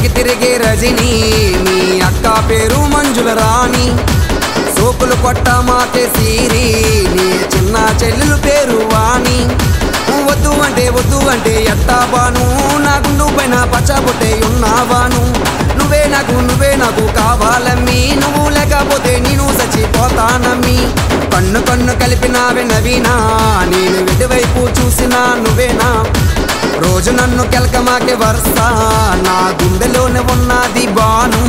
వెనక్కి తిరిగే రజని మీ అక్క పేరు మంజుల రాణి సోకులు కొట్ట మాకే సీరి నీ చిన్న చెల్లెలు పేరు వాణి వద్దు అంటే వద్దు అంటే ఎట్టా బాను నా గుండు పైన పచ్చబొట్టే ఉన్నావాను నువ్వే నాకు నువ్వే నాకు కావాలమ్మి నువ్వు లేకపోతే నేను చచ్చిపోతానమ్మి కన్ను కన్ను కలిపినావే నవీనా నేను ఎటువైపు చూసినా నువ్వేనా రోజు నన్ను కెలకమాకే వరుస నా గుండెలోనే ఉన్నది బాను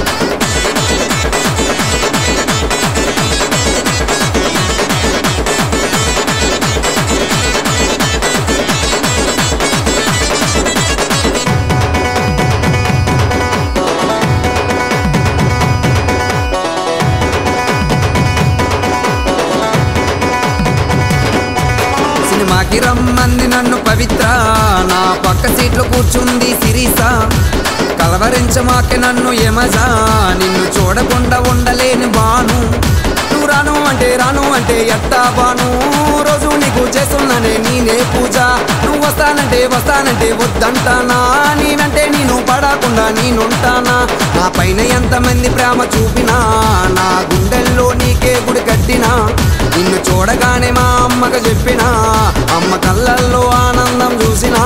సినిమాకి రమ్మంది నన్ను పవిత్ర నా పక్క సీట్లో కూర్చుంది సిరీస కలవరించమాకే నన్ను యమజా నిన్ను చూడకుండా ఉండలేని బాను నువ్వు రాను అంటే రాను అంటే ఎట్టా బాను రోజు నీకు చేస్తున్నానే నేనే పూజ నువ్వు వస్తానంటే వస్తానంటే వద్దంటానా నేనంటే నేను పడకుండా నేనుంటానా నా పైన ఎంతమంది ప్రేమ చూపినా నా గుండెల్లో నీకే గుడి కట్టినా నిన్ను చూడగానే మా అమ్మకు చెప్పినా అమ్మ కళ్ళల్లో ఆనందం చూసినా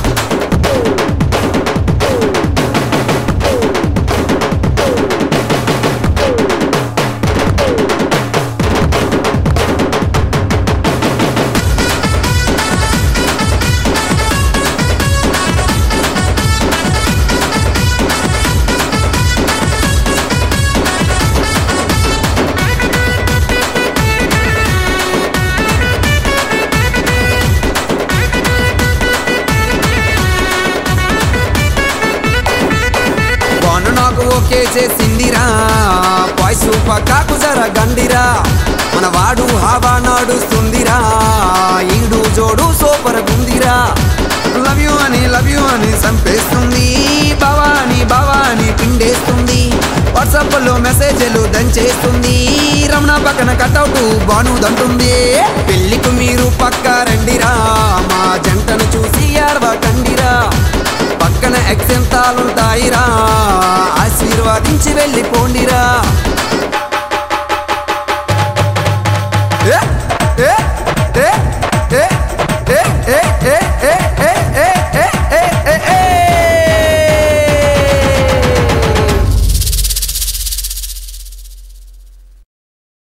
బాను నాకు ఓకే చేసిందిరా వాయిస్ పక్కాకు జర గండిరా మన వాడు హావా నాడుస్తుందిరా ఈడు జోడు సూపర్ గుందిరా లవ్ యూ అని లవ్ యూ అని చంపేస్తుంది భవాని భవాని పిండేస్తుంది వాట్సాప్ లో మెసేజ్లు దంచేస్తుంది రమణ పక్కన కటౌట్ బాను దంటుంది పెళ్లికి మీరు పక్క రండిరా మా జంటను చూసి కండిరా పక్కన ఎక్సెంతాలుంటాయిరా ఆశీర్వాదించి వెళ్ళిపోండిరా